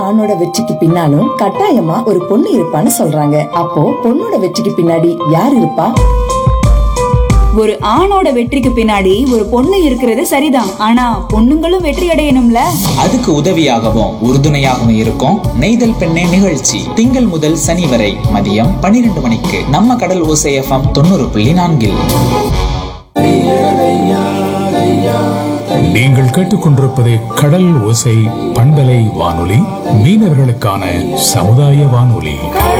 ஆணோட வெற்றிக்கு பின்னாலும் கட்டாயமா ஒரு பொண்ணு இருப்பான்னு சொல்றாங்க அப்போ பொண்ணோட வெற்றிக்கு பின்னாடி யார் இருப்பா ஒரு ஆணோட வெற்றிக்கு பின்னாடி ஒரு பொண்ணு இருக்கிறது சரிதான் ஆனா பொண்ணுங்களும் வெற்றி அடையணும்ல அதுக்கு உதவியாகவும் உறுதுணையாகவும் இருக்கும் நெய்தல் பெண்ணே நிகழ்ச்சி திங்கள் முதல் சனி வரை மதியம் பன்னிரண்டு மணிக்கு நம்ம கடல் ஓசை எஃப்எம் தொண்ணூறு புள்ளி நான்கில் நீங்கள் கேட்டுக்கொண்டிருப்பது கடல் ஓசை பண்பலை வானொலி மீனவர்களுக்கான சமுதாய வானொலி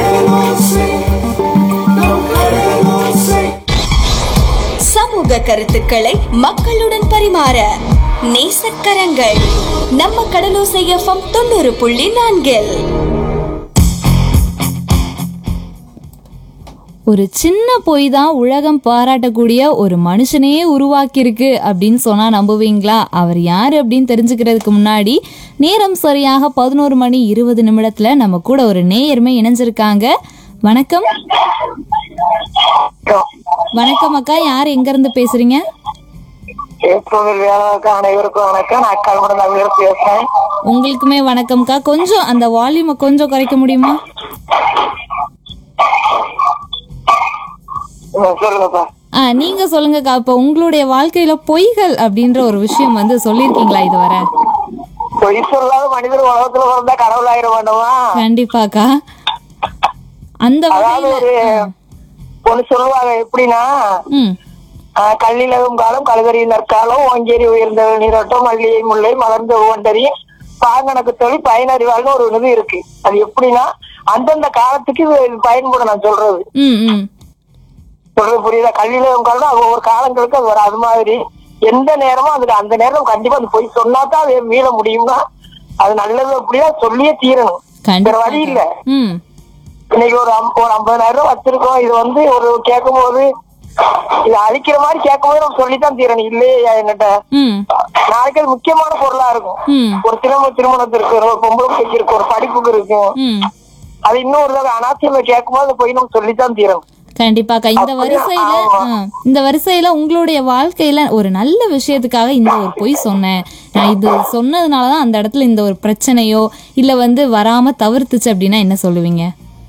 சமூக கருத்துக்களை மக்களுடன் பரிமாற நேசக்கரங்கள் நம்ம கடலோசை எஃப்எம் தொண்ணூறு புள்ளி நான்கில் ஒரு சின்ன பொய் தான் உலகம் பாராட்டக்கூடிய ஒரு மனுஷனையே உருவாக்கியிருக்கு அப்படின்னு சொன்னா நம்புவீங்களா அவர் யாரு அப்படின்னு தெரிஞ்சுக்கிறதுக்கு முன்னாடி நேரம் சரியாக பதினோரு மணி இருபது நிமிடத்துல நம்ம கூட ஒரு நேயருமே இணைஞ்சிருக்காங்க வணக்கம் வணக்கம் அக்கா யார் எங்க இருந்து பேசுறீங்க ஏப்ரல் வேலைக்கு அனைவருக்கும் வணக்கம் நான் அக்கால் கூட நவீர் பேசுறேன் உங்களுக்குமே வணக்கம்க்கா கொஞ்சம் அந்த வால்யூமை கொஞ்சம் குறைக்க முடியுமா ம், சொல்லுங்கப்பா ஆ நீங்க சொல்லுங்கக்கா இப்போ உங்களுடைய வாழ்க்கையில பொய்கள் அப்படின்ற ஒரு விஷயம் வந்து சொல்லியிருக்கீங்களா இதுவரை பொய் சொல்லாத மனிதர் உலகத்துல பிறந்தா கடவுள் ஆயிர வேண்டுமா கண்டிப்பாக்கா அந்த அதாவது வகையில ஒரு ஒண்ணு சொல்லுவாங்க எப்படின்னா ம் ஆஹ், கல்லிலகும் காலம் கழுதறி நற்காலம் ஓங்கேரி உயர்ந்த நீரோட்டம் மல்லிகை முல்லை மலர்ந்த ஓண்டறி பாங்கனக்கு தொழில் பயனறிவாள்னு ஒரு இது இருக்கு அது எப்படின்னா அந்தந்த காலத்துக்கு இது பயன்படும் நான் சொல்றது ம் ம் சொல்றது புரியுதா கல்வியிலும் காலம் அது ஒவ்வொரு காலங்களுக்கு அது வரும் அது மாதிரி எந்த நேரமும் அதுக்கு அந்த நேரம் கண்டிப்பா அது போய் சொன்னா தான் அதை மீள முடியும்னா அது நல்லது அப்படியா சொல்லியே தீரணும் வேற வழி இல்ல கண்டிப்பா ம் இன்னைக்கு ஒரு அம்- ஒரு ஐம்பதாயிரம் ரூபாய் வச்சிருக்கோம் இது வந்து ஒரு கேட்கும் போது இது அழிக்கிற மாதிரி கேட்கும் போது நம்ம சொல்லித்தான் தீரணும் இல்லையா என்கிட்ட ம் நாளைக்கு அது முக்கியமான பொருளா இருக்கும் ம் ஒரு திருமண திருமணத்திற்கு ஒரு பொம்பளை பிள்ளைக்கு இருக்கு ஒரு படிப்புக்கு இருக்கும் ம் அது இன்னும் ஒரு தடவை அனாசியமா கேட்கும் போது போய் நம்ம சொல்லித்தான் தீரணும் கண்டிப்பாக்கா இந்த அப்படியா? வரிசையில ஆமா. ஆ, இந்த வரிசையில உங்களுடைய வாழ்க்கையில ஒரு நல்ல விஷயத்துக்காக இந்த ஒரு பொய் சொன்னேன் நான் இது சொன்னதுனாலதான் அந்த இடத்துல இந்த ஒரு பிரச்சனையோ இல்ல வந்து வராம தவிர்த்துச்சு அப்படின்னா என்ன சொல்லுவீங்க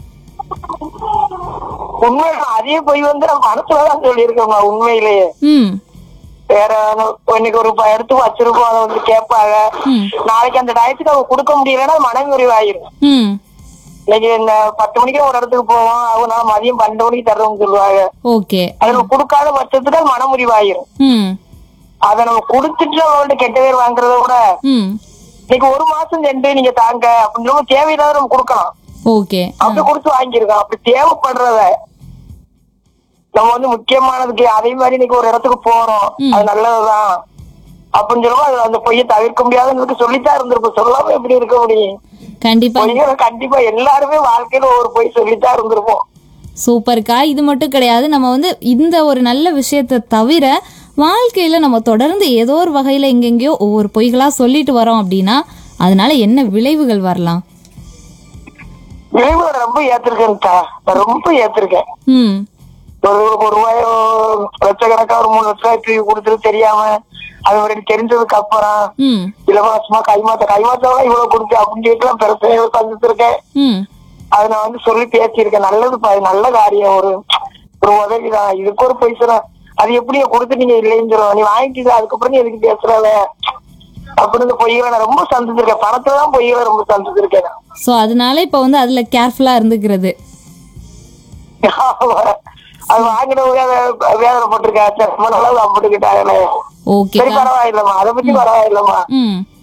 உண்மையில அதே போய் வந்து நம்ம மனசுலதான் சொல்லியிருக்கோங்க உண்மையிலேயே ம் வேற ஒண்ணு- இன்னைக்கு ஒரு ப- எடுத்து வச்சிருக்கோம் அதை வந்து கேட்பாங்க ம். நாளைக்கு அந்த டயத்துக்கு அவங்க கொடுக்க முடியலன்னா மனமுறிவாயிரும் ம் இன்னைக்கு இந்த பத்து மணிக்கு ஒரு இடத்துக்கு போவோம் அவங்க மதியம் பன்னெண்டு மணிக்கு தர்றோம்னு சொல்லுவாங்க ஓகே அது நம்ம கொடுக்காத பட்சத்துக்கு அது மனமுறிவாயிரும் ம் அதை நம்ம கொடுத்துட்டு அவங்கள்ட்ட கெட்ட பேர் வாங்குறத விட ம் இன்னைக்கு ஒரு மாசம் சென்று நீங்க தாங்க அப்படின்னு நம்ம தேவையில்லாத நம்ம கொடுக்கலாம் ஓகே அப்படி கொடுத்து வாங்கியிருக்கோம் அப்படி தேவைப்படுறத நம்ம வந்து முக்கியமானதுக்கு அதே மாதிரி இன்னைக்கு ஒரு இடத்துக்கு போறோம் அது நல்லதுதான் அப்படின்னு சொல்லுவோம் அது அந்த பொய்யை தவிர்க்க முடியாதுன்னு சொல்லித்தான் இருந்திருப்போம் சொல்லாம எப்படி இருக்க முடியும் கண்டிப்பா பொய்யை கண்டிப்பா எல்லாருமே வாழ்க்கையில ஒரு பொய் சொல்லித்தான் இருந்திருப்போம் சூப்பர்க்கா இது மட்டும் கிடையாது நம்ம வந்து இந்த ஒரு நல்ல விஷயத்தை தவிர வாழ்க்கையில நம்ம தொடர்ந்து ஏதோ ஒரு வகையில எங்கெங்கேயோ ஒவ்வொரு பொய்களா சொல்லிட்டு வரோம் அப்படின்னா அதனால என்ன விளைவுகள் வரலாம் விளைவுகளை ரொம்ப ஏத்திருக்கேன்க்கா நான் ரொம்ப ஏத்திருக்கேன் ம் ஒரு ஒரு ரூபாயோ லட்சக்கணக்கா ஒரு மூணு லட்ச ரூபாய் கொடுத்துட்டு தெரியாம அது ஒரு தெரிஞ்சதுக்கு அப்புறம் ம் இலவசமா கைமாத்த கைமாத்தவா இவ்வளவு கொடுத்து அப்படின்னு சொல்லிட்டு பிரச்சனைகள் சந்திச்சிருக்கேன் ம் அதை நான் வந்து சொல்லி பேசியிருக்கேன் நல்லது பா, இது நல்ல காரியம் ஒரு ஒரு உதவிதான் இதுக்கு ஒரு பைசா அது எப்படி கொடுத்து நீங்க இல்லைன்னு சொல்லுவோம் நீ வாங்கிட்டு அதுக்கப்புறம் நீ எதுக்கு பேசுறத அப்படின்னு இந்த பொய்களை நான் ரொம்ப சந்திச்சிருக்கேன் பணத்துல தான் பொய்களை ரொம்ப சந்திச்சிருக்கேன் நான். ஸோ அதனால இப்போ வந்து அதுல கேர்ஃபுல்லா இருந்துக்கிறது ஆமா. அது வாங்கினவங்க அதை வேதனைப்பட்டிருக்கேன் சரி, ரொம்ப நல்லா சாப்பிட்டுக்கிட்டாங்களே ஓகே சரி பரவாயில்லம்மா அதை பத்தி பரவாயில்லம்மா ம்